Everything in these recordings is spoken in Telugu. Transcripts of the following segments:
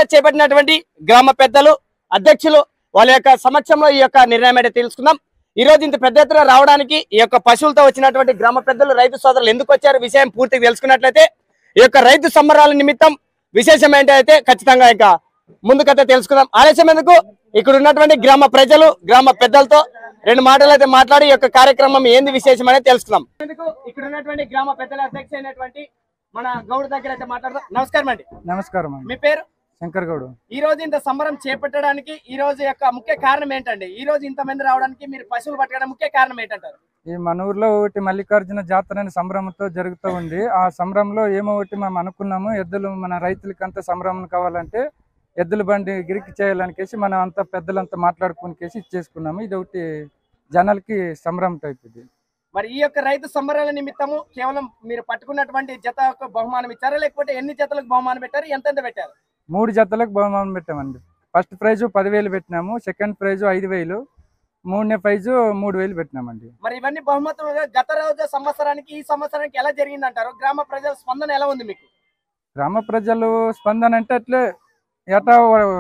చేపట్టినటువంటి గ్రామ పెద్దలు అధ్యక్షులు వాళ్ళ యొక్క సమక్షంలో ఈ యొక్క నిర్ణయం అయితే తెలుసుకుందాం ఈ రోజు ఇంత పెద్ద ఎత్తున రావడానికి ఈ యొక్క పశువులతో వచ్చినటువంటి గ్రామ పెద్దలు రైతు సోదరులు ఎందుకు వచ్చారు విషయం పూర్తిగా తెలుసుకున్నట్లయితే ఈ యొక్క రైతు సంబరాల నిమిత్తం విశేషం ఏంటైతే ఖచ్చితంగా ఇంకా ముందుకైతే తెలుసుకుందాం ఆలస్యం ఎందుకు ఇక్కడ ఉన్నటువంటి గ్రామ ప్రజలు గ్రామ పెద్దలతో రెండు మాటలు అయితే మాట్లాడి ఈ యొక్క కార్యక్రమం ఏంది విశేషం అనేది తెలుసుకుందాం ఎందుకు ఇక్కడ ఉన్నటువంటి గ్రామ పెద్దల అధ్యక్ష అయినటువంటి మన గౌడ్ దగ్గర అయితే మాట్లాడదాం నమస్కారం అండి నమస్కారం అండి మీ పేరు శంకర్ గౌడ్ ఈ రోజు ఇంత సంబరం చేపట్టడానికి ఈ రోజు యొక్క ముఖ్య కారణం ఏంటండి ఈ రోజు ఇంత మంది రావడానికి మీరు పశువులు పట్టడం ముఖ్య కారణం ఏంటంటారు ఈ మన ఊర్లో ఒకటి మల్లికార్జున జాతర అనే సంబరంతో జరుగుతూ ఉంది ఆ సంబరంలో ఏమో ఒకటి మనం అనుకున్నాము ఎద్దులు మన రైతులకి అంత సంబరం కావాలంటే ఎద్దుల బండి గిరికి చేయాలనికేసి మనం అంతా పెద్దలంతా మాట్లాడుకునికేసి ఇచ్చేసుకున్నాము ఇది ఒకటి జనాలకి సంబరం టైప్ ఇది మరి ఈ యొక్క రైతు సంబరాల నిమిత్తము కేవలం మీరు పట్టుకున్నటువంటి జత యొక్క బహుమానం ఇచ్చారా లేకపోతే ఎన్ని జతలకు బహుమానం పెట్టారు ఎంతెంత పెట్టారు మూడు జతలకు బహుమానం పెట్టామండి ఫస్ట్ ప్రైజు పదివేలు పెట్టినాము సెకండ్ ప్రైజు ఐదు వేలు మూడనే ప్రైజు మూడు వేలు పెట్టినామండి మరి ఇవన్నీ బహుమతులు గత రోజు సంవత్సరానికి ఈ సంవత్సరానికి ఎలా జరిగింది అంటారు గ్రామ ప్రజల స్పందన ఎలా ఉంది మీకు గ్రామ ప్రజలు స్పందన అంటే అట్లే ఎటా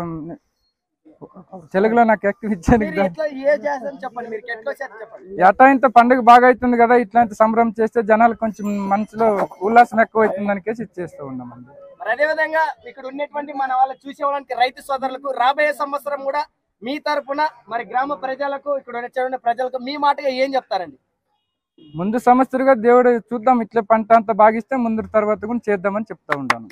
తెలుగులో నాకు ఎక్కువ ఇచ్చాను మీరు ఎట్లా ఏ చేస్తారని చెప్పండి మీరు ఎట్లా చేస్తారు చెప్పండి ఎటా ఇంత పండుగ బాగా అవుతుంది కదా ఇట్లాంటి సంబరం చేస్తే జనాలు కొంచెం మనసులో ఉల్లాసం ఎక్కువ అవుతుంది అనికేసి ఇచ్చేస్తూ ఉన్నామండి మరి అదే విధంగా ఇక్కడ ఉన్నటువంటి మన వాళ్ళు చూసే వాళ్ళకి రైతు సోదరులకు రాబోయే సంవత్సరం కూడా మీ తరపున మరి గ్రామ ప్రజలకు ఇక్కడ ఉన్న ప్రజలకు మీ మాటగా ఏం చెప్తారండి ముందు సంవత్సరంగా దేవుడు చూద్దాం ఇట్లా పంట అంతా బాగిస్తే ముందు తర్వాత కూడా చేద్దామని చెప్తా ఉంటాను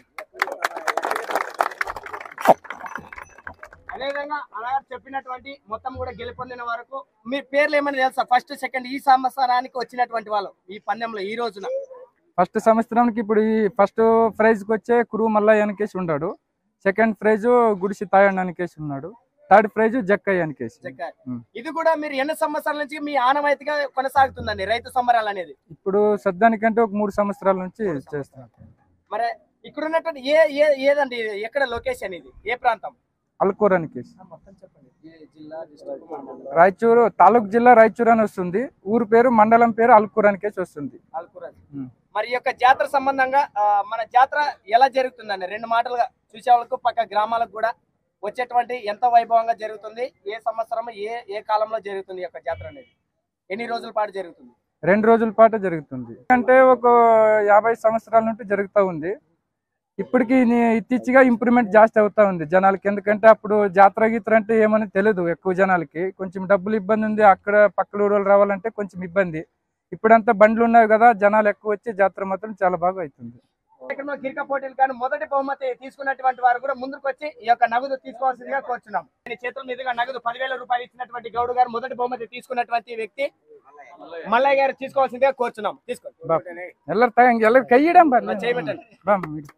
అదేవిధంగా అలా చెప్పినటువంటి మొత్తం కూడా గెలుపొందిన వరకు మీ పేర్లు ఏమైనా తెలుసా ఫస్ట్ సెకండ్ ఈ సంవత్సరానికి వచ్చినటువంటి వాళ్ళు ఈ పందెంలో ఈ రోజున ఫస్ట్ సంవత్సరానికి ఇప్పుడు ఈ ఫస్ట్ ప్రైజ్కి వచ్చే కురువు మల్లయ్య అనికేసి ఉన్నాడు సెకండ్ ప్రైజ్ గుడిసి తాయಣ್ణ అనికేసి ఉన్నాడు థర్డ్ ప్రైజ్ జక్కయ్య అనికేసి జగ్గారు. ఉం. ఇది కూడా మీరు ఎన్ని సంవత్సరాల నుంచి మీ ఆనవాయితీగా కొనసాగుతుందండి రైతు సంబరాలు అనేది ఇప్పుడు సద్దానికంటే ఒక మూడు సంవత్సరాల నుంచి చేస్తున్నాం మరి ఇక్కడ ఉన్నటువంటి ఏ ఏ ఏదండి ఇది? ఎక్కడ లొకేషన్ ఇది ఏ ప్రాంతం అల్కూర్ అనికేసి మొత్తం చెప్పండి ఏ జిల్లా డిస్ట్రిక్ట్ మండలం రాయచూరు తాలూకు జిల్లా రాయచూరు అని వస్తుంది ఊరు పేరు మండలం పేరు అల్కూర్ అనికేసి వస్తుంది ఆల్కూరజ్. ఉం. మరి ఈ యొక్క జాతర సంబంధంగా ఆ, మన జాతర ఎలా జరుగుతుందండి రెండు మాటలుగా చూసే వాళ్ళకు పక్క గ్రామాలకు కూడా వచ్చేటువంటి ఎంత వైభవంగా జరుగుతుంది ఏ సంవత్సరం ఏ ఏ కాలంలో జరుగుతుంది ఈ యొక్క జాతర అనేది ఎన్ని రోజుల పాటు జరుగుతుంది రెండు రోజుల పాటు జరుగుతుంది అంటే ఒక యాభై సంవత్సరాల నుండి జరుగుతూ ఉంది ఇప్పటికి ని- ఇత్ತೀಚಿగా ఇంప్రూవ్మెంట్ జాస్తి అవుతా ఉంది జనాలకి ఎందుకంటే అప్పుడు జాతర గీతర అంటే ఏమని తెలియదు ఎక్కువ జనాలకి కొంచెం డబ్బులు ఇబ్బంది ఉంది అక్కడ పక్కల ఊరు వాళ్ళు రావాలంటే కొంచెం ఇబ్బంది ఇప్పుడంతా బండ్లు ఉన్నాయి కదా జనాలు ఎక్కువ వచ్చి జాతర మాత్రం చాలా బాగా అవుతుంది కార్యక్రమంలో గిరిక పోటీలు కానీ మొదటి బహుమతి తీసుకున్నటువంటి వారు కూడా ముందుకు వచ్చి ఈ యొక్క నగదు తీసుకోవాల్సిందిగా కోరుచున్నాం ఈ చేతుల మీదుగా నగదు పదివేల రూపాయలు ఇచ్చినటువంటి గౌడ్ గారు మొదటి బహుమతి తీసుకున్నటువంటి వ్యక్తి మల్లయ్య గారు తీసుకోవాల్సిందిగా కోరుచున్నాం తీసుకోండి బా ಎಲ್ಲರ ತಗಂಗ್ ಎಲ್ಲರ ಕೈ ಇಡಂ ಬರ್ಲಿ చేయబెట్టండి ಬಾ ಇಡು.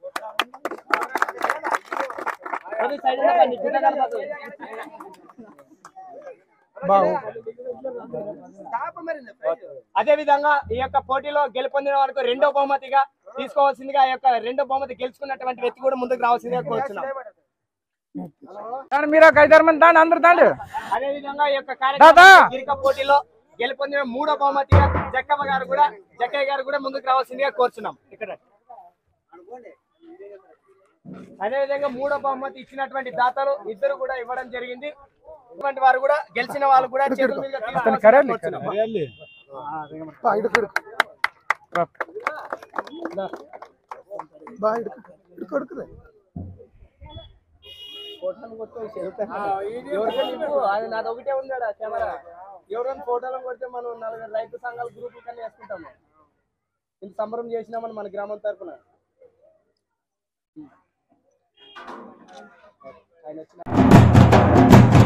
కొద్ది సైడ్ ఉండకండి, గిట్ల కనపడదు. అదే విధంగా ఈ యొక్క పోటీలో గెలుపొందిన వరకు రెండో బహుమతిగా తీసుకోవాల్సిందిగా ఆ యొక్క రెండో బహుమతి గెలుచుకున్నటువంటి వ్యక్తి కూడా ముందుకు రావాల్సిందిగా కోరుచున్నాం దాని మీరు ఒక ఐదారు మంది దాండి అందరు దాండి అదే విధంగా ఈ యొక్క దాదా! కార్యక్రమం గిరిక పోటీలో గెలుపొందిన మూడో బహుమతిగా జక్కమ్మ గారు కూడా జక్కయ్య గారు కూడా ముందుకు రావాల్సిందిగా కోరుచున్నాం ఇక్కడ అదే విధంగా మూడో బహుమతి ఇచ్చినటువంటి దాతలు ఇద్దరు కూడా ఇవ్వడం జరిగింది ఇటువంటి వారు కూడా గెలిచిన వాళ్ళు కూడా చేతుల మీదుగా అతను తీసుకోవాల్సిందిగా కరెంట్ కోరుచున్నాం. ఎవరికైనా ఇవ్వు. అది నాది ఒకటే ఉందాడా కెమెరా ఎవరైనా ఫోటోలు కొడితే మనం నలుగురు రైతు సంఘాల గ్రూప్ కన్నా వేసుకుంటాము ఇంత సంబరం చేసినామని మన గ్రామం తరపున ఆయన వచ్చిన